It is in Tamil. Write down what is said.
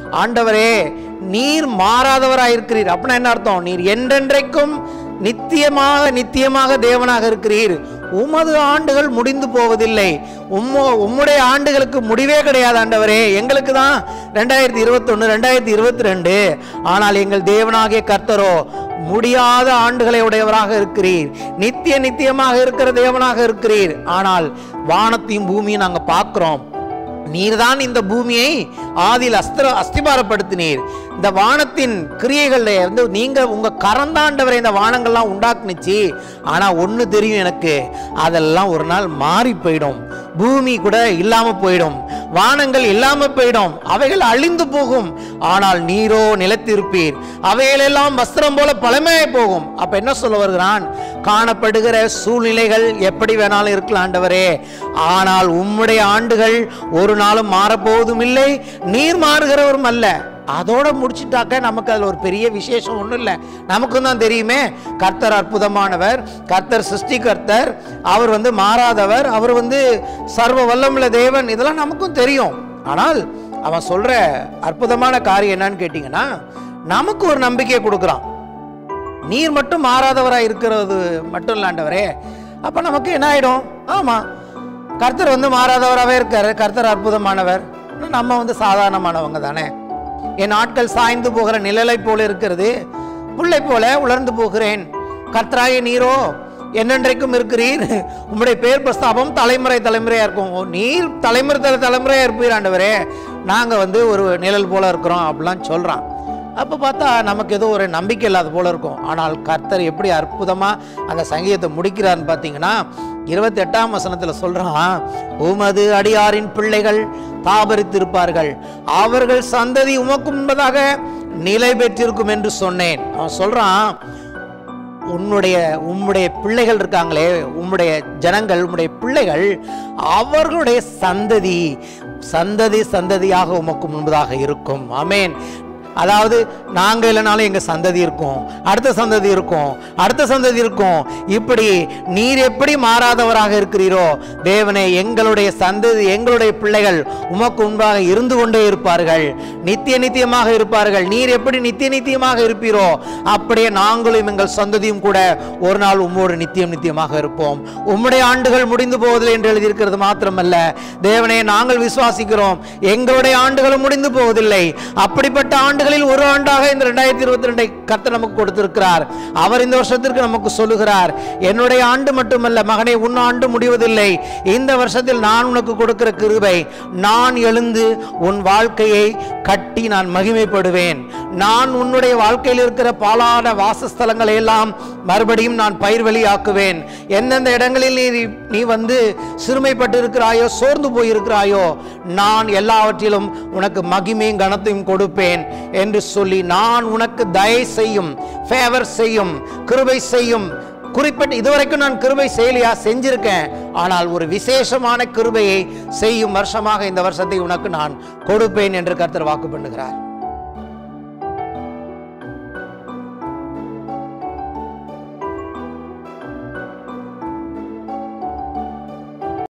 ஆண்டவரே நீர் மாறாதவராய் இருக்கிறீர் அப்படின்னா என்ன அர்த்தம் நீர் என்றென்றைக்கும் நித்தியமாக நித்தியமாக தேவனாக இருக்கிறீர் உமது ஆண்டுகள் முடிந்து போவதில்லை உம்மோ உம்முடைய ஆண்டுகளுக்கு முடிவே கிடையாது ஆண்டவரே எங்களுக்கு தான் ரெண்டாயிரத்தி இருபத்தொன்று ரெண்டாயிரத்தி இருபத்தி ரெண்டு ஆனால் எங்கள் தேவனாகிய கர்த்தரோ முடியாத ஆண்டுகளை உடையவராக இருக்கிறீர் நித்திய நித்தியமாக இருக்கிற தேவனாக இருக்கிறீர் ஆனால் வானத்தையும் பூமியும் நாங்கள் பார்க்குறோம் நீர்தான் இந்த பூமியை ஆதியில் அஸ்திர அஸ்திபாரப்படுத்தினீர் இந்த வானத்தின் கிரியைகள்ல வந்து நீங்க உங்க கரந்தாண்டவரை இந்த வானங்கள்லாம் உண்டாக்குனுச்சு ஆனா ஒண்ணு தெரியும் எனக்கு அதெல்லாம் ஒரு நாள் மாறி போயிடும் பூமி கூட இல்லாம போயிடும் வானங்கள் இல்லாம போயிடும் அவைகள் அழிந்து போகும் ஆனால் நீரோ நிலைத்திருப்பீர் அவைகளெல்லாம் வஸ்திரம் போல பழமையாய் போகும் அப்ப என்ன சொல்ல வருகிறான் காணப்படுகிற சூழ்நிலைகள் எப்படி வேணாலும் இருக்கலாம் ஆண்டவரே ஆனால் உம்முடைய ஆண்டுகள் ஒரு நாளும் மாறப்போவதும் இல்லை நீர் மாறுகிறவரும் அல்ல அதோட முடிச்சிட்டாக்க நமக்கு அதில் ஒரு பெரிய விசேஷம் ஒன்றும் இல்லை நமக்கும் தான் தெரியுமே கர்த்தர் அற்புதமானவர் கர்த்தர் சிருஷ்டிகர்த்தர் அவர் வந்து மாறாதவர் அவர் வந்து சர்வ வல்லமுள்ள தேவன் இதெல்லாம் நமக்கும் தெரியும் ஆனால் அவன் சொல்ற அற்புதமான காரியம் என்னன்னு கேட்டிங்கன்னா நமக்கு ஒரு நம்பிக்கையை கொடுக்குறான் நீர் மட்டும் மாறாதவராக இருக்கிறது மட்டும் இல்லாண்டவரே அப்போ நமக்கு என்ன ஆயிடும் ஆமாம் கர்த்தர் வந்து மாறாதவராகவே இருக்காரு கர்த்தர் அற்புதமானவர் நம்ம வந்து சாதாரணமானவங்க தானே என் ஆட்கள் சாய்ந்து போகிற நிழலை போல இருக்கிறது புல்லை போல உலர்ந்து போகிறேன் கர்த்தராய நீரோ என்னென்றைக்கும் இருக்கிறீர் உம்முடைய பேர் பிரஸ்தாபம் தலைமுறை தலைமுறையா இருக்கும் ஓ, நீர் தலைமுறை தலை தலைமுறையா இருப்பீர் ஆண்டவரே நாங்க வந்து ஒரு நிழல் போல இருக்கிறோம் அப்படிலாம் சொல்றான் அப்போ பார்த்தா நமக்கு ஏதோ ஒரு நம்பிக்கை இல்லாத போல இருக்கும் ஆனால் கர்த்தர் எப்படி அற்புதமாக அந்த சங்கீதத்தை முடிக்கிறார்னு பார்த்தீங்கன்னா இருபத்தி எட்டாம் வசனத்தில் சொல்கிறான் உமது அடியாரின் பிள்ளைகள் தாபரித்திருப்பார்கள் அவர்கள் சந்ததி உமக்கு முன்பதாக நிலை பெற்றிருக்கும் என்று சொன்னேன் அவன் சொல்கிறான் உன்னுடைய உம்முடைய பிள்ளைகள் இருக்காங்களே உம்முடைய ஜனங்கள் உம்முடைய பிள்ளைகள் அவர்களுடைய சந்ததி சந்ததி சந்ததியாக உமக்கு முன்பதாக இருக்கும் ஆமென் அதாவது நாங்க இல்லைனாலும் எங்க சந்ததி இருக்கும் அடுத்த சந்ததி இருக்கும் அடுத்த சந்ததி இருக்கும் இப்படி நீர் எப்படி மாறாதவராக இருக்கிறீரோ தேவனே எங்களுடைய சந்ததி எங்களுடைய பிள்ளைகள் உமக்கு முன்பாக இருந்து கொண்டே இருப்பார்கள் நித்திய நித்தியமாக இருப்பார்கள் நீர் எப்படி நித்திய நித்தியமாக இருப்பீரோ அப்படியே நாங்களும் எங்கள் சந்ததியும் கூட ஒரு நாள் உம்மோடு நித்தியம் நித்தியமாக இருப்போம் உம்முடைய ஆண்டுகள் முடிந்து போவதில்லை என்று எழுதியிருக்கிறது மாத்திரமல்ல தேவனே நாங்கள் விசுவாசிக்கிறோம் எங்களுடைய ஆண்டுகளும் முடிந்து போவதில்லை அப்படிப்பட்ட ஆண்டுகளில் ஒரு ஆண்டாக இந்த ரெண்டாயிரத்தி இருபத்தி ரெண்டை கர்த்தர் நமக்கு கொடுத்திருக்கிறார் அவர் இந்த வருஷத்திற்கு நமக்கு சொல்லுகிறார் என்னுடைய ஆண்டு மட்டுமல்ல மகனே உன் ஆண்டு முடிவதில்லை இந்த வருஷத்தில் நான் உனக்கு கொடுக்கிற கிருபை நான் எழுந்து உன் வாழ்க்கையை கட்டி நான் மகிமைப்படுவேன் நான் உன்னுடைய வாழ்க்கையில் இருக்கிற பாலான வாசஸ்தலங்களை எல்லாம் மறுபடியும் நான் பயிர்வெளியாக்குவேன் எந்தெந்த இடங்களில் நீ நீ வந்து சிறுமைப்பட்டு இருக்கிறாயோ சோர்ந்து போயிருக்கிறாயோ நான் எல்லாவற்றிலும் உனக்கு மகிமையும் கனத்தையும் கொடுப்பேன் என்று சொல்லி நான் உனக்கு தயை செய்யும் ஃபேவர் செய்யும் கிருபை செய்யும் குறிப்பிட்டு இதுவரைக்கும் நான் கிருபை செய்யலையா செஞ்சிருக்கேன் ஆனால் ஒரு விசேஷமான கிருபையை செய்யும் வருஷமாக இந்த வருஷத்தை உனக்கு நான் கொடுப்பேன் என்று கர்த்தர் வாக்கு பண்ணுகிறார்